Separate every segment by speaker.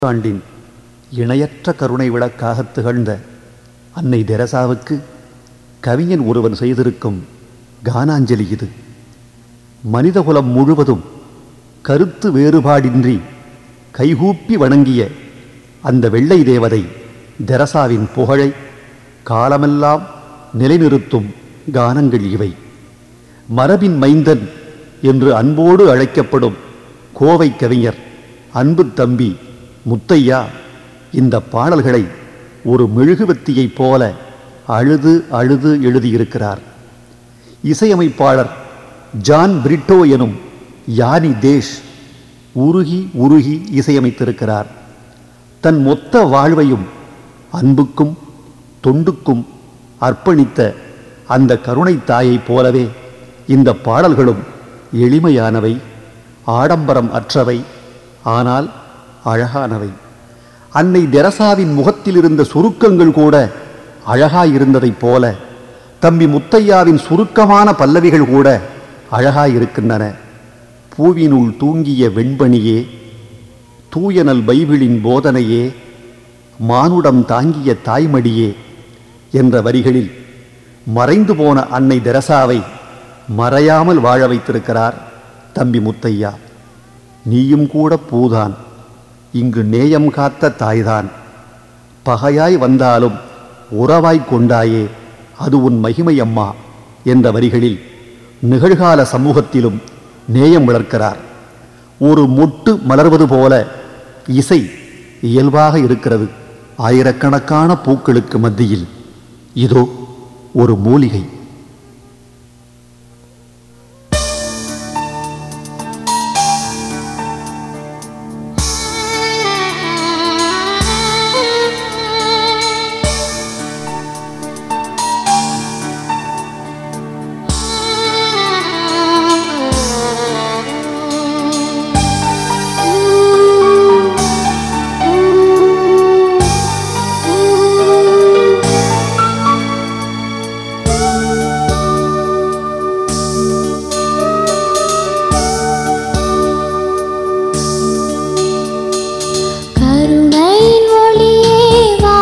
Speaker 1: ஆண்டின் இணையற்ற கருணை விளக்காகத் திகழ்ந்த அன்னை தெரசாவுக்கு கவிஞன் ஒருவன் செய்திருக்கும் கானாஞ்சலி இது மனிதகுலம் முழுவதும் கருத்து வேறுபாடின்றி கைகூப்பி வணங்கிய அந்த வெள்ளை தேவதை தெரசாவின் புகழை காலமெல்லாம் நிலைநிறுத்தும் கானங்கள் இவை மரபின் மைந்தன் என்று அன்போடு அழைக்கப்படும் கோவை கவிஞர் அன்பு தம்பி முத்தையா இந்த பாடல்களை ஒரு மெழுகுவத்தியைப் போல அழுது அழுது எழுதியிருக்கிறார் இசையமைப்பாளர் ஜான் பிரிட்டோ எனும் யானி தேஷ் உருகி உருகி இசையமைத்திருக்கிறார் தன் மொத்த வாழ்வையும் அன்புக்கும் தொண்டுக்கும் அர்ப்பணித்த அந்த கருணை தாயைப் போலவே இந்த பாடல்களும் எளிமையானவை ஆடம்பரம் அற்றவை ஆனால் அழகானவை அன்னை தெரசாவின் முகத்தில் இருந்த சுருக்கங்கள் கூட அழகாயிருந்ததைப் போல தம்பி முத்தையாவின் சுருக்கமான பல்லவிகள் கூட அழகாயிருக்கின்றன பூவினுள் தூங்கிய வெண்பணியே தூயனல் பைபிளின் போதனையே மானுடம் தாங்கிய தாய்மடியே என்ற வரிகளில் மறைந்து போன அன்னை தெரசாவை மறையாமல் வாழ வைத்திருக்கிறார் தம்பி முத்தையா நீயும் கூட பூதான் இங்கு நேயம் காத்த தாய்தான் பகையாய் வந்தாலும் உறவாய் கொண்டாயே அது உன் மகிமை அம்மா என்ற வரிகளில் நிகழ்கால சமூகத்திலும் நேயம் வளர்க்கிறார் ஒரு மொட்டு மலர்வது போல இசை இயல்பாக இருக்கிறது ஆயிரக்கணக்கான பூக்களுக்கு மத்தியில் இதோ ஒரு மூலிகை
Speaker 2: கருணையின் ஒளியே வா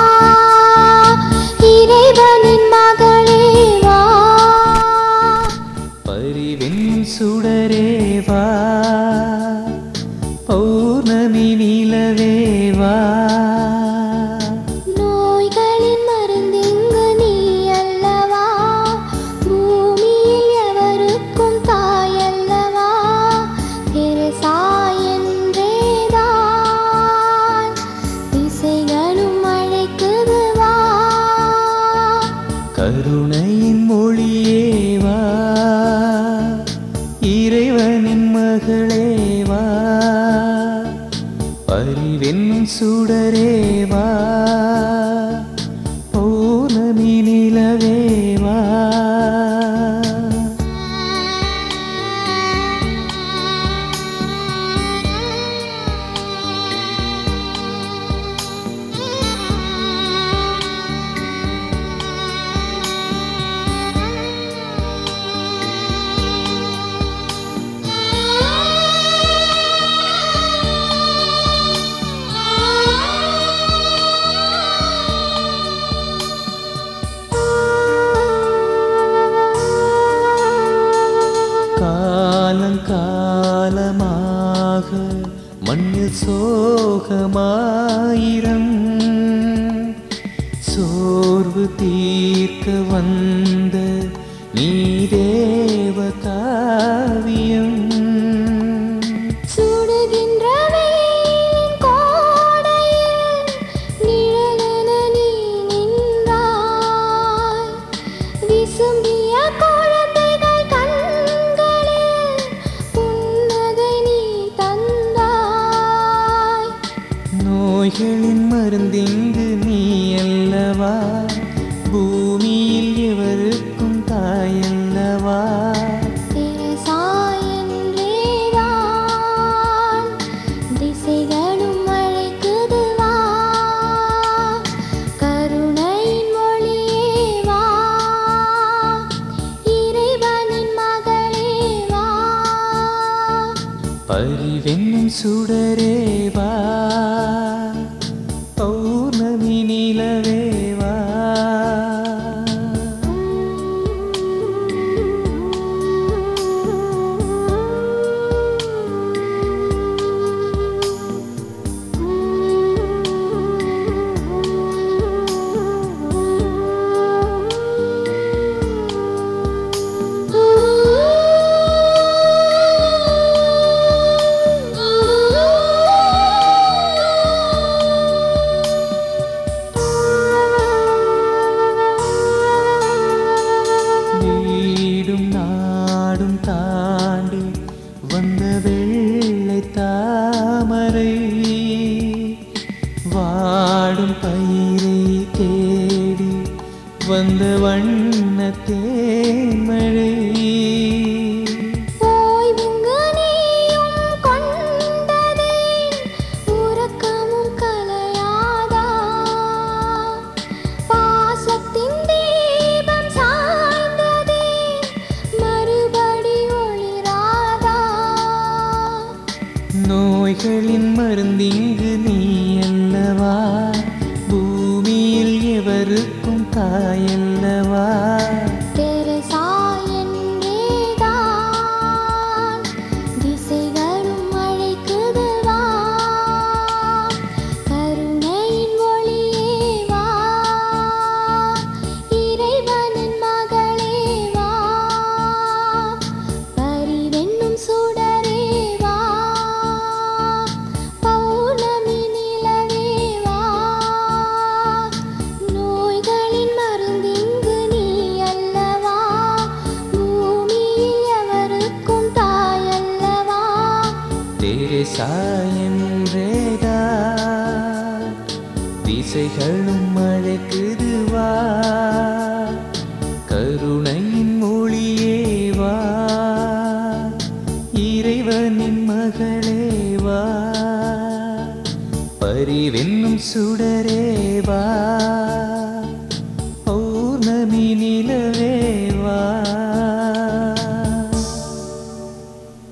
Speaker 2: இறைவனின் மகளே வா
Speaker 3: பரிவின் சுடரேவா பௌர்ணமி நிலவேவா
Speaker 2: நோய்களின் மருந்திங்கு நீ அல்லவா பூமியில் எவருக்கும் தாயல்லவா தெரசா என்றேதான் திசைகளும் அழைக்குது வா
Speaker 3: கருணையின் மொழியேவா இறைவனின் மகளேவா பரிவின் சுடரேவா பௌர்ணமி நிலவேவா காலங்காலமாக மண்ணில் சோகமாயிரம் சோர்வு தீர்க்க வந்த நீ தேவ காவியம்
Speaker 2: சுடுகின்ற வெயிலின் கோடையில் நிழலென நீ நின்றாய். விசும்பிய குழந்தைகள் கண்களில் புன்னகை நீ தந்தாய்.
Speaker 3: நோய்களின் மருந்திங்கு நீ அல்லவா பூமியில் எவருக்கும் தாயல்லவா
Speaker 2: தெரசா என்றேதான் திசைகளும் அழைக்குது வா. கருணையின் மொழியே வா. இறைவனின் மகளே வா
Speaker 3: பரிவென்னும் சுடரேவா வாடும் பயிரை தேடி வந்த வண்ண தேமழை
Speaker 2: ஓய்வுங்கு நீயும் கொண்டதே உறக்கமும் கலையாதா பாசத்தின் தீபம் சாய்ந்ததே மறுபடி ஒளிராதா
Speaker 3: நோய்களின் மருந்திங்கு நீ அல்லவா பூமியில் எவருக்கும் தாயல்லவா
Speaker 2: தெரசா என்றேதான் திசைகளும் அழைக்குது வா கருணையின் ஒளியே வா இறைவனின் மகளே வா பரிவென்னும் சுடரே வா பௌர்ணமி நிலவே வா நோய்களின் மருந்திங்கு நீ அல்லவா பூமியில் எவருக்கும் தாயல்லவா
Speaker 3: தேசா என்றேதா திசைகளும் அழைக்குது வா கருணையின் மொழியே வா இறைவனின் மகளே வா பரிவென்னும் சுடரே வா